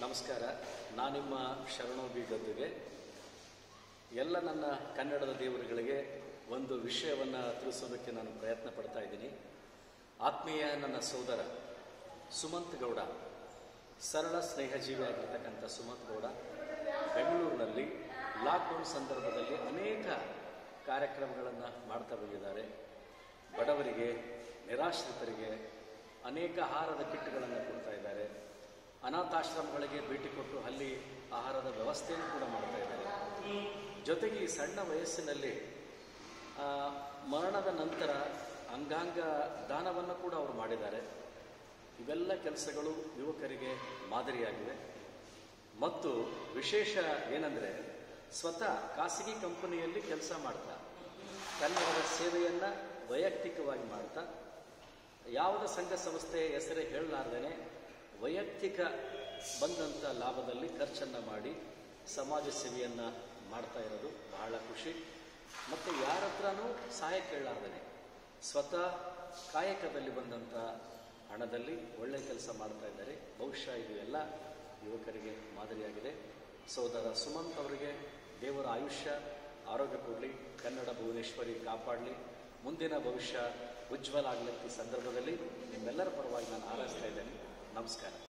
ನಮಸ್ಕಾರ ನಾನಿಮ್ಮ ಶರಣೋಬಿ ಗದ್ದುಗೆ ಎಲ್ಲ ನನ್ನ ಕನ್ನಡದ ದೇವರುಗಳಿಗೆ ಒಂದು ವಿಷಯವನ್ನು ತಿಳಿಸೋದಕ್ಕೆ ನಾನು ಪ್ರಯತ್ನ ಪಡ್ತಾ ಇದ್ದೀನಿ ಆತ್ಮೀಯ ನನ್ನ ಸೋದರ ಸುಮಂತ್ ಗೌಡ ಸರಳ ಸ್ನೇಹಜೀವಿ ಆಗಿರ್ತಕ್ಕಂಥ ಸುಮಂತ್ ಗೌಡ ಬೆಂಗಳೂರಿನಲ್ಲಿ ಲಾಕ್ಡೌನ್ ಸಂದರ್ಭದಲ್ಲಿ ಅನೇಕ ಕಾರ್ಯಕ್ರಮಗಳನ್ನು ಮಾಡ್ತಾ ಬಂದಿದ್ದಾರೆ ಬಡವರಿಗೆ ನಿರಾಶ್ರಿತರಿಗೆ ಅನೇಕ ಆಹಾರದ ಕಿಟ್ಗಳನ್ನು ಕೊಡ್ತಾ ಇದ್ದಾರೆ ಅನಾಥಾಶ್ರಮಗಳಿಗೆ ಭೇಟಿ ಕೊಟ್ಟು ಅಲ್ಲಿ ಆಹಾರದ ವ್ಯವಸ್ಥೆಯನ್ನು ಕೂಡ ಮಾಡ್ತಾ ಇದ್ದಾರೆ ಜೊತೆಗೆ ಈ ಸಣ್ಣ ವಯಸ್ಸಿನಲ್ಲಿ ಆ, ಮರಣದ ನಂತರ ಅಂಗಾಂಗ ದಾನವನ್ನು ಕೂಡ ಅವರು ಮಾಡಿದ್ದಾರೆ ಇವೆಲ್ಲ ಕೆಲಸಗಳು ಯುವಕರಿಗೆ ಮಾದರಿಯಾಗಿವೆ ಮತ್ತು ವಿಶೇಷ ಏನಂದರೆ ಸ್ವತಃ ಖಾಸಗಿ ಕಂಪನಿಯಲ್ಲಿ ಕೆಲಸ ಮಾಡ್ತಾ ಕನ್ನಡದ ಸೇವೆಯನ್ನು ವೈಯಕ್ತಿಕವಾಗಿ ಮಾಡ್ತಾ ಯಾವುದೇ ಸಂಘ ಸಂಸ್ಥೆ ಹೆಸರೇ ಹೇಳಲಾರ್ದೇನೆ ವೈಯಕ್ತಿಕ ಬಂದಂಥ ಲಾಭದಲ್ಲಿ ಖರ್ಚನ್ನು ಮಾಡಿ ಸಮಾಜ ಸೇವೆಯನ್ನು ಮಾಡ್ತಾ ಇರೋದು ಬಹಳ ಖುಷಿ ಮತ್ತು ಯಾರ ಹತ್ರನೂ ಸಹಾಯ ಕೇಳಲಾರ್ದೇನೆ ಸ್ವತಃ ಕಾಯಕದಲ್ಲಿ ಬಂದಂಥ ಹಣದಲ್ಲಿ ಒಳ್ಳೆಯ ಕೆಲಸ ಮಾಡ್ತಾ ಇದ್ದಾರೆ ಬಹುಶಃ ಇದು ಎಲ್ಲ ಯುವಕರಿಗೆ ಮಾದರಿಯಾಗಿದೆ ಸೋದರ ಸುಮಂತ್ ಅವರಿಗೆ ದೇವರ ಆಯುಷ್ಯ ಆರೋಗ್ಯ ಕೊಡಲಿ ಕನ್ನಡ ಭುವನೇಶ್ವರಿ ಕಾಪಾಡಲಿ ಮುಂದಿನ ಭವಿಷ್ಯ ಉಜ್ವಲ ಆಗಲಿಕ್ಕೆ ಈ ಸಂದರ್ಭದಲ್ಲಿ ನಿಮ್ಮೆಲ್ಲರ ಪರವಾಗಿ ನಾನು ಹಾರೈಸ್ತಾ ಇದ್ದೇನೆ ನಮಸ್ಕಾರ